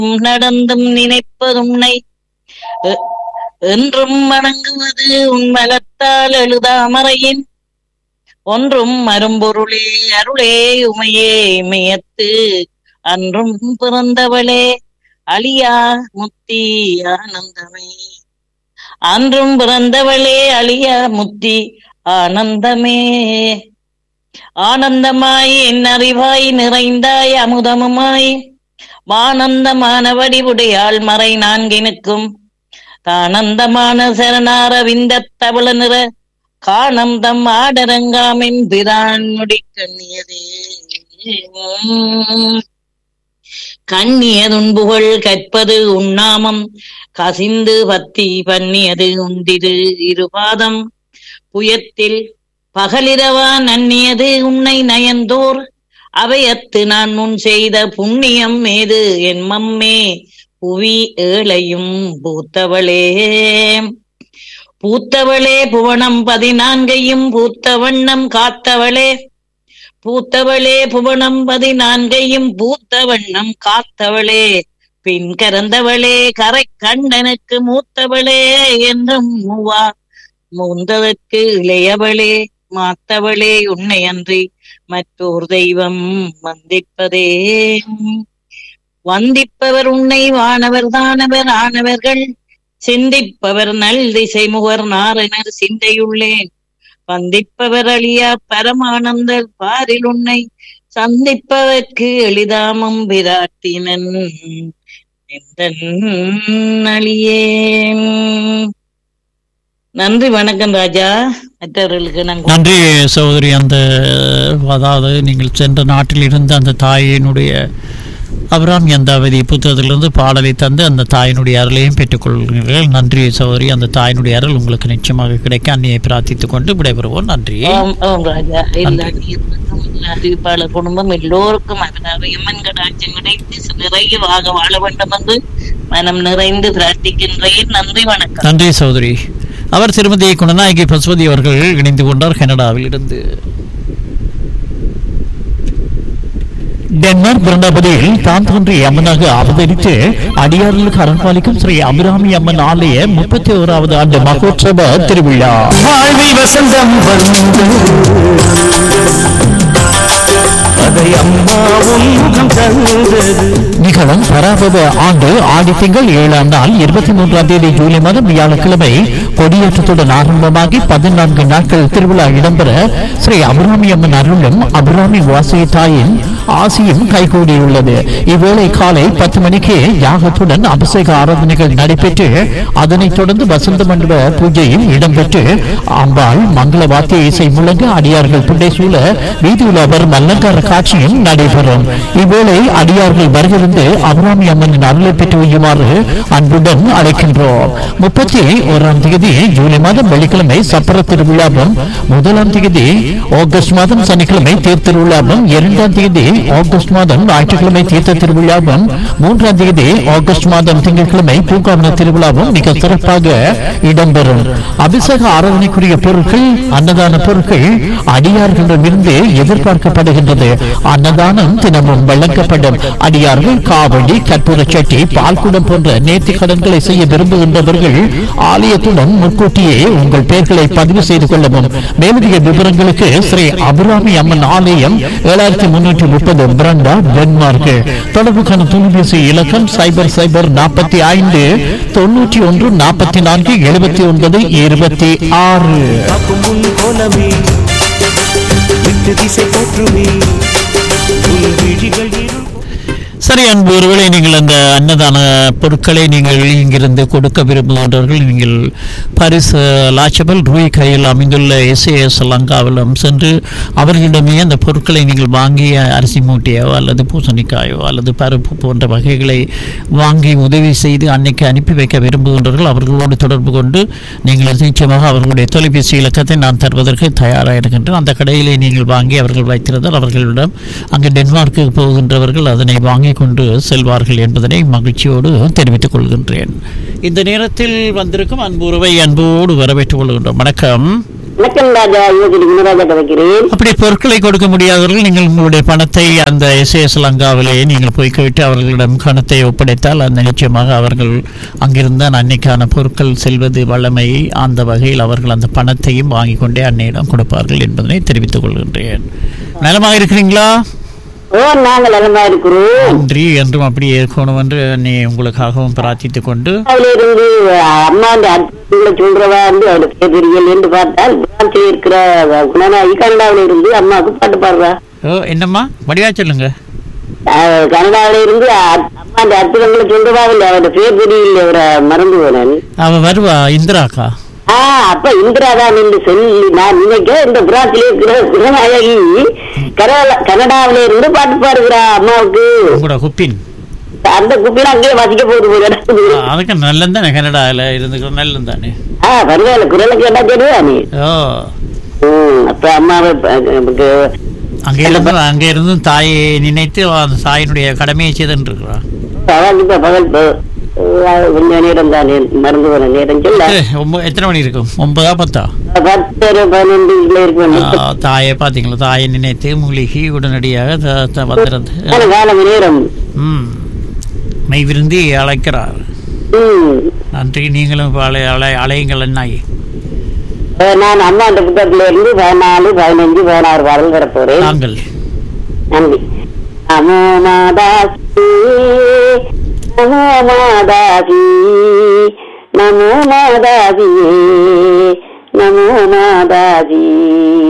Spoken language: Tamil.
நடந்தும் நினைப்பதுன்னை எ- என்றும் வணங்குவது உன் மலத்தால் எழுதாமறையின் ஒன்றும் அரும்பொருளே அருளே உமையே இமயத்து அன்றும் பிறந்தவளே அழியா முத்தி ஆனந்தமே அன்றும் பிறந்தவளே அழியா முத்தி ஆனந்தமே ஆனந்தமாய் என் அறிவாய் நிறைந்தாய் அமுதமுமாய் வானந்தமான வடிவுடையாள் மறை நான்கினுக்கும் தானந்தமான சரணார விந்த தவள நிற காணந்தம் ஆடரங்காமின் பிரான் முடி கண்ணியதே கண்ணியதுன்புகள் கற்பது உண்ணாமம் கசிந்து பத்தி பண்ணியது உண்டிது இருபாதம் புயத்தில் பகலிரவா நன்னியது உன்னை நயந்தோர் அவையத்து நான் முன் செய்த புண்ணியம் ஏது என் மம்மே புவி ஏழையும் பூத்தவளே பூத்தவளே புவனம் பதினான்கையும் பூத்த வண்ணம் காத்தவளே பூத்தவளே புவனம் பதினான்கையும் பூத்த வண்ணம் காத்தவளே பின் கறந்தவளே கரை கண்டனுக்கு மூத்தவளே என்றும் மூவா மூந்ததற்கு இளையவளே மாத்தவளே உன்னை அன்றி மற்றோர் தெய்வம் வந்திப்பதே வந்திப்பவர் உன்னை வானவர் தானவர் ஆனவர்கள் சிந்திப்பவர் நல் திசை முகர் நாரணர் சிந்தையுள்ளேன் வந்திப்பவர் அழியா பரமானந்தர் பாரில் உன்னை சந்திப்பதற்கு எளிதாமம் பிராட்டினன் அழியேன் நன்றி வணக்கம் ராஜா மற்றவர்களுக்கு நான் நன்றி சகோதரி அந்த அதாவது நீங்கள் சென்ற நாட்டில் இருந்த அந்த தாயினுடைய அபிராம் யந்தாவதி புத்தகத்திலிருந்து பாடலை தந்து அந்த தாயினுடைய அருளையும் பெற்றுக்கொள்கிறீர்கள் நன்றி சகோதரி அந்த தாயினுடைய அருள் உங்களுக்கு நிச்சயமாக கிடைக்க அன்னையை பிரார்த்தித்துக் கொண்டு விடைபெறுவோம் நன்றி ஆம், ஆம் ராஜா எல்லா நீர்களுக்கும், அறிவிப்பாளர் குடும்பம் எல்லோருக்கும் அதனால எம்மன் கடாட்சியம் கிடைத்து நிறைய வாக வாழ வேண்டும் என்று மனம் நிறைந்து பிரார்த்திக்கின்றேன் நன்றி வணக்கம் நன்றி சகோதரி அவர் திருமதி குணநாயகி பசுபதி அவர்கள் இணைந்து கொண்டார் கனடாவில் இருந்து டென்மார்க் பிருந்தாபதியில் தான் தோன்றிய அம்மனாக அவதரித்து அடியார்களுக்கு அரண்பாலிக்கும் ஸ்ரீ அபிராமி அம்மன் ஆலய முப்பத்தி ஓராவது ஆண்டு மகோற்சவ திருவிழா வாழ்வில் வசந்தம் வந்து அதை அம்மாவும் முகம் தந்தது நிகழும் பராபவ ஆண்டு ஆடி திங்கள் ஏழாம் நாள் இருபத்தி மூன்றாம் தேதி ஜூலை மாதம் வியாழக்கிழமை கொடியேற்றத்துடன் ஆரம்பமாகி பதினான்கு நாட்கள் திருவிழா இடம்பெற ஸ்ரீ அபிராமி அம்மன் அருளும் அபிராமி வாசிய தாயின் ஆசியும் கைகூடியுள்ளது இவ்வேளை காலை பத்து மணிக்கு யாகத்துடன் அபிஷேக ஆராதனைகள் நடைபெற்று அதனைத் தொடர்ந்து வசந்த மண்டப பூஜையும் இடம்பெற்று அம்பாள் மங்கள வாத்திய இசை முழங்க அடியார்கள் புண்டை சூழ வீதியில் வரும் அலங்கார காட்சியும் நடைபெறும் இவ்வேளை அடியார்கள் வருகிருந்து அபிராமி அம்மனின் அருளை பெற்று வையுமாறு அன்புடன் அழைக்கின்றோம் முப்பத்தி ஓராம் தேதி ஜூலை மாதம் வெள்ளிக்கிழமை சப்பர திருவிழாவும் முதலாம் தேதி ஆகஸ்ட் மாதம் சனிக்கிழமை தேர் திருவிழாவும் இரண்டாம் தேதி ஆகஸ்ட் மாதம் ஞாயிற்றுக்கிழமை தீர்த்த திருவிழாவும் மூன்றாம் தேதி ஆகஸ்ட் மாதம் திங்கட்கிழமை பூங்காவன திருவிழாவும் மிக சிறப்பாக இடம்பெறும் அபிஷேக ஆராதனைக்குரிய பொருட்கள் அன்னதான பொருட்கள் அடியார்களிடமிருந்து எதிர்பார்க்கப்படுகின்றது அன்னதானம் தினமும் வழங்கப்படும் அடியார்கள் காவடி கற்பூர சட்டி பால்குடம் போன்ற நேர்த்தி கடன்களை செய்ய விரும்புகின்றவர்கள் ஆலயத்துடன் முன்கூட்டியே உங்கள் பெயர்களை பதிவு செய்து கொள்ளவும் மேலதிக விவரங்களுக்கு ஸ்ரீ அபிராமி அம்மன் ஆலயம் ஏழாயிரத்தி முன்னூற்றி முப்பது பிரண்டா டென்மார்க் தொடர்புக்கான தொலைபேசி இலக்கம் சைபர் சைபர் நாற்பத்தி ஐந்து தொண்ணூற்றி ஒன்று நாற்பத்தி நான்கு எழுபத்தி ஒன்பது இருபத்தி ஆறு காக்கும் உன் கோலமே விட்டு திசை போற்றுமே உன் விழிகள் இருள் சரி அன்பு ஒருவேளை நீங்கள் அந்த அன்னதான பொருட்களை நீங்கள் இங்கிருந்து கொடுக்க விரும்புகின்றவர்கள் நீங்கள் பரிசு லாச்சபல் ரூய் கையில் அமைந்துள்ள எஸ்ஏஎஸ் லங்காவிலும் சென்று அவர்களிடமே அந்த பொருட்களை நீங்கள் வாங்கிய அரிசி மூட்டையோ அல்லது பூசணிக்காயோ அல்லது பருப்பு போன்ற வகைகளை வாங்கி உதவி செய்து அன்னைக்கு அனுப்பி வைக்க விரும்புகின்றவர்கள் அவர்களோடு தொடர்பு கொண்டு நீங்கள் நிச்சயமாக அவர்களுடைய தொலைபேசி இலக்கத்தை நான் தருவதற்கு தயாராக இருக்கின்றேன் அந்த கடையிலே நீங்கள் வாங்கி அவர்கள் வைத்திருந்தால் அவர்களிடம் அங்கு டென்மார்க்கு போகின்றவர்கள் அதனை வாங்கி கொண்டு செல்வார்கள் என்பதனை மகிழ்ச்சியோடு தெரிவித்துக் கொள்கின்றேன் இந்த நேரத்தில் வந்திருக்கும் அன்பு உறவை அன்போடு வரவேற்றுக் கொள்கின்றோம் வணக்கம் வணக்கம் ராஜா யோகி குணராஜா கதைக்கிறேன் அப்படி பொருட்களை கொடுக்க முடியாதவர்கள் நீங்கள் உங்களுடைய பணத்தை அந்த எஸ்ஏஎஸ் லங்காவிலே நீங்கள் போய் கேட்டு அவர்களிடம் பணத்தை ஒப்படைத்தால் அந்த நிச்சயமாக அவர்கள் அங்கிருந்த அன்னைக்கான பொருட்கள் செல்வது வல்லமை அந்த வகையில் அவர்கள் அந்த பணத்தையும் வாங்கிக் கொண்டே அன்னையிடம் கொடுப்பார்கள் என்பதனை தெரிவித்துக் கொள்கின்றேன் நலமாக இருக்கிறீங்களா ஓ நாங்கள் நலமா இருக்கிறோம் நன்றி என்றும் அப்படியே இருக்கணும் என்று நீ உங்களுக்காகவும் பிரார்த்தித்துக் கொண்டு அதுல இருந்து அம்மா அந்த அற்புதங்களை சொல்றவா வந்து அவளை பேசுறீர்கள் என்று பார்த்தால் பிரான்சில் இருக்கிற குணநாயகி கனடாவில இருந்து அம்மாவுக்கு பாட்டு பாடுறா ஓ என்னம்மா வடிவா சொல்லுங்க அஹ் கனடாவில இருந்து அ- அம்மா அந்த அற்புதங்களை சொல்றவா இல்லை அவரோட பேர் தெரியல அவரை மறந்து போனேன் அவ வருவா இந்திராக்கா ஆ அப்ப இந்திராதான் என்று சொல்லி நான் நினைக்க இந்த பிரான்சில் இருக்கிற குணநாயகி கனடா கனடாவில இருந்து பாட்டு பாடுகிறா அம்மாவுக்கு உங்களோட குப்பின் அந்த குப்பில அங்கேயே வசிக்க போகுது போல நடக்குது. ஆ, அதுக்கு நல்லது தானே கனடாவில் இருந்துக்கிற நல்லது தானே ஆ பரவாயில்ல குரலை கேட்டா தெரியுதா நீ ஓ ம், அப்ப அம்மாவை ப- நமக்கு அங்கே இருந்து அங்கே இருந்து தாயை நினைத்து அந்த தாயினுடைய கடமையை செய்துன்னு இருக்கிறா அதான் இப்ப பகல் ப- அஹ் கொஞ்ச நேரம் தான் மறந்து போன நேரம் சொல்ல ஒன்பது எத்தனை மணி இருக்கும் ஒன்பதா பத்தா பத்து பன்னெண்டுல இருக்கும் ஆ, தாயை பார்த்தீங்களா தாயை நினைத்து மூலிகை உடனடியாக த- த- வந்துடுறது கால காலம் நேரம் ம் மெய் விருந்தி அழைக்கிறார் ம். நன்றி நீங்களும் இப்ப அலை அலை அலையுங்கள் என்னாயி அஹ் நான் அம்மா அந்த புத்தகத்துல இருந்து பதினாலு பதினஞ்சு பதினாறு பாடல் வர போறேன் நாங்கள் நன்றி நமோ மாதாசி நமோ மாதாசி நமோ மாதாசி நமோ மாதாசி